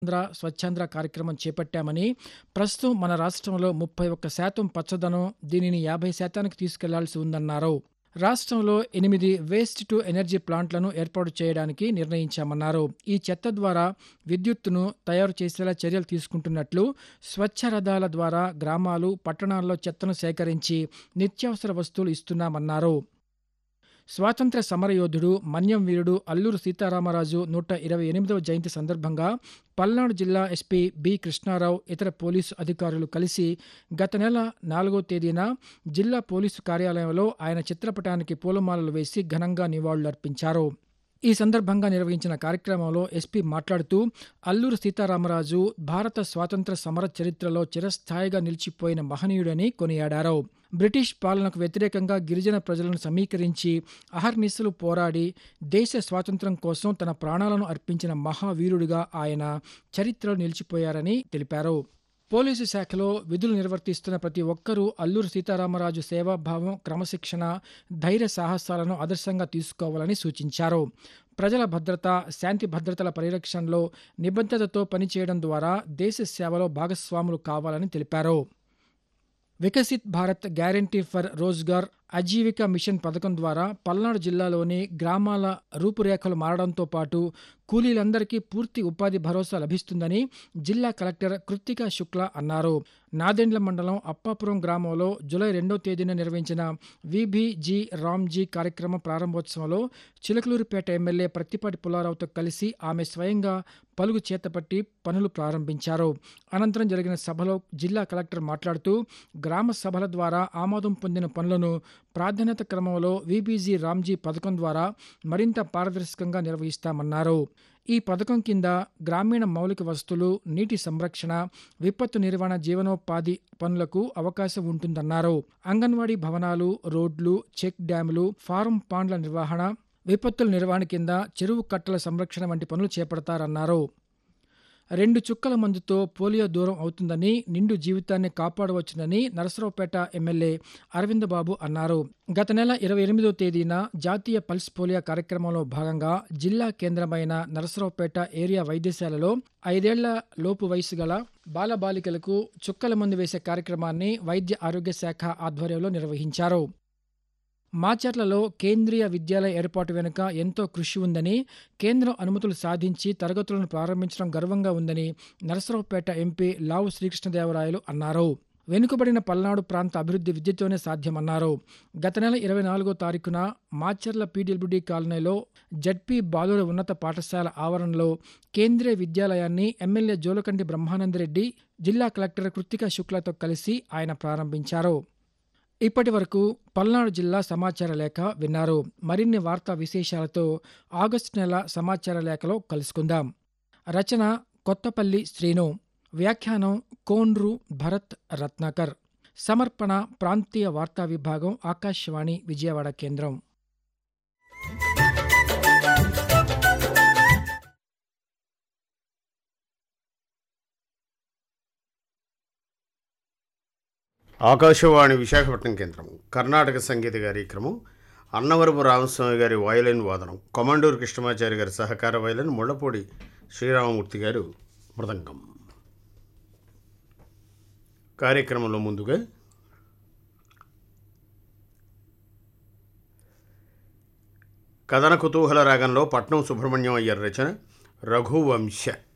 ఆంధ్ర స్వచ్ఛాంధ్ర కార్యక్రమం చేపట్టామని ప్రస్తుతం మన రాష్ట్రంలో ముప్పై ఒక్క శాతం పచ్చదనం దీనిని యాభై శాతానికి తీసుకెళ్లాల్సి ఉందన్నారు రాష్ట్రంలో ఎనిమిది వేస్ట్ టు ఎనర్జీ ప్లాంట్లను ఏర్పాటు చేయడానికి నిర్ణయించామన్నారు ఈ చెత్త ద్వారా విద్యుత్తును తయారు చేసేలా చర్యలు తీసుకుంటున్నట్లు స్వచ్ఛ రథాల ద్వారా గ్రామాలు పట్టణాల్లో చెత్తను సేకరించి నిత్యావసర వస్తువులు ఇస్తున్నామన్నారు స్వాతంత్ర సమరయోధుడు మన్యం వీరుడు అల్లూరు సీతారామరాజు నూట ఇరవై ఎనిమిదవ జయంతి సందర్భంగా పల్నాడు జిల్లా ఎస్పీ బి కృష్ణారావు ఇతర పోలీసు అధికారులు కలిసి గత నెల నాలుగో తేదీన జిల్లా పోలీసు కార్యాలయంలో ఆయన చిత్రపటానికి పూలమాలలు వేసి ఘనంగా నివాళులర్పించారు ఈ సందర్భంగా నిర్వహించిన కార్యక్రమంలో ఎస్పీ మాట్లాడుతూ అల్లూరు సీతారామరాజు భారత స్వాతంత్ర సమర చరిత్రలో చిరస్థాయిగా నిలిచిపోయిన మహనీయుడని కొనియాడారు బ్రిటిష్ పాలనకు వ్యతిరేకంగా గిరిజన ప్రజలను సమీకరించి అహర్నిశలు పోరాడి దేశ స్వాతంత్ర్యం కోసం తన ప్రాణాలను అర్పించిన మహావీరుడిగా ఆయన చరిత్రలో నిలిచిపోయారని తెలిపారు పోలీసు శాఖలో విధులు నిర్వర్తిస్తున్న ప్రతి ఒక్కరూ అల్లూరు సీతారామరాజు సేవాభావం క్రమశిక్షణ ధైర్య సాహసాలను ఆదర్శంగా తీసుకోవాలని సూచించారు ప్రజల భద్రత శాంతి భద్రతల పరిరక్షణలో నిబద్ధతతో పనిచేయడం ద్వారా దేశ సేవలో భాగస్వాములు కావాలని తెలిపారు Viksit Bharat guarantee for Rozgar Ajeevika mission పథకం ద్వారా పల్నాడు జిల్లాలోని గ్రామాల రూపురేఖలు మారడంతో పాటు కూలీలందరికీ పూర్తి ఉపాధి భరోసా లభిస్తుందని జిల్లా కలెక్టర్ కృత్తికా శుక్లా అన్నారు నాదెండ్ల మండలం అప్పాపురం గ్రామంలో జూలై రెండో తేదీన నిర్వహించిన విబిజీ రామ్జీ కార్యక్రమ ప్రారంభోత్సవంలో చిలకలూరుపేట ఎమ్మెల్యే ప్రత్తిపాటి పుల్లారావుతో కలిసి ఆమె స్వయంగా పలుగు చేతపట్టి పనులు ప్రారంభించారు అనంతరం జరిగిన సభలో జిల్లా కలెక్టర్ మాట్లాడుతూ గ్రామ సభల ద్వారా ఆమోదం పొందిన పనులను ప్రాధాన్యత క్రమంలో విబీజీ రామ్జీ పథకం ద్వారా మరింత పారదర్శకంగా నిర్వహిస్తామన్నారు ఈ పథకం కింద గ్రామీణ మౌలిక వస్తువులు నీటి సంరక్షణ విపత్తు నిర్వహణ జీవనోపాధి పనులకు అవకాశం ఉంటుందన్నారు అంగన్వాడీ భవనాలు రోడ్లు చెక్ డ్యాములు ఫారం పాండ్ల నిర్వహణ విపత్తుల నిర్వహణ కింద చెరువు కట్టల సంరక్షణ వంటి పనులు చేపడతారన్నారు రెండు చుక్కల మందుతో పోలియో దూరం అవుతుందని నిండు జీవితాన్ని కాపాడవచ్చునని నరసరావుపేట ఎమ్మెల్యే అరవిందబాబు అన్నారు గత నెల ఇరవై ఎనిమిదో తేదీన జాతీయ పల్స్ పోలియో కార్యక్రమంలో భాగంగా జిల్లా కేంద్రమైన నరసరావుపేట ఏరియా వైద్యశాలలో ఐదేళ్ల లోపు వయసు గల బాలబాలికలకు చుక్కల మందు వేసే కార్యక్రమాన్ని వైద్య ఆరోగ్య శాఖ ఆధ్వర్యంలో నిర్వహించారు మాచర్లలో కేంద్రీయ విద్యాలయ ఏర్పాటు వెనుక ఎంతో కృషి ఉందని కేంద్రం అనుమతులు సాధించి తరగతులను ప్రారంభించడం గర్వంగా ఉందని నరసరావుపేట ఎంపీ లావు శ్రీకృష్ణదేవరాయలు అన్నారు వెనుకబడిన పల్నాడు ప్రాంత అభివృద్ధి విద్యతోనే సాధ్యమన్నారు గత నెల ఇరవై నాలుగో తారీఖున మాచర్ల పీడబ్ల్యూడీ కాలనీలో జడ్పీ బాలుర ఉన్నత పాఠశాల ఆవరణలో కేంద్రీయ విద్యాలయాన్ని ఎమ్మెల్యే జోలకంటి బ్రహ్మానందరెడ్డి జిల్లా కలెక్టర్ కృత్తికా శుక్లతో కలిసి ఆయన ప్రారంభించారు ఇప్పటి వరకు పల్నాడు జిల్లా సమాచార లేఖ విన్నారు మరిన్ని వార్తా విశేషాలతో ఆగస్టు నెల సమాచార లేఖలో కలుసుకుందాం రచన కొత్తపల్లి శ్రీను వ్యాఖ్యానం కోన్రు భరత్ రత్నాకర్ సమర్పణ ప్రాంతీయ వార్తా విభాగం ఆకాశవాణి విజయవాడ కేంద్రం ఆకాశవాణి విశాఖపట్నం కేంద్రం కర్ణాటక సంగీత కార్యక్రమం అన్నవరపు రామస్వామి గారి వయలిన్ వాదనం కొమండూరు కృష్ణమాచారి గారి సహకార వయలిన్ ముళ్ళపూడి శ్రీరామమూర్తి గారు మృదంగం కార్యక్రమంలో ముందుగా కథన కుతూహల రాగంలో పట్నం సుబ్రహ్మణ్యం అయ్యర్ రచన రఘువంశ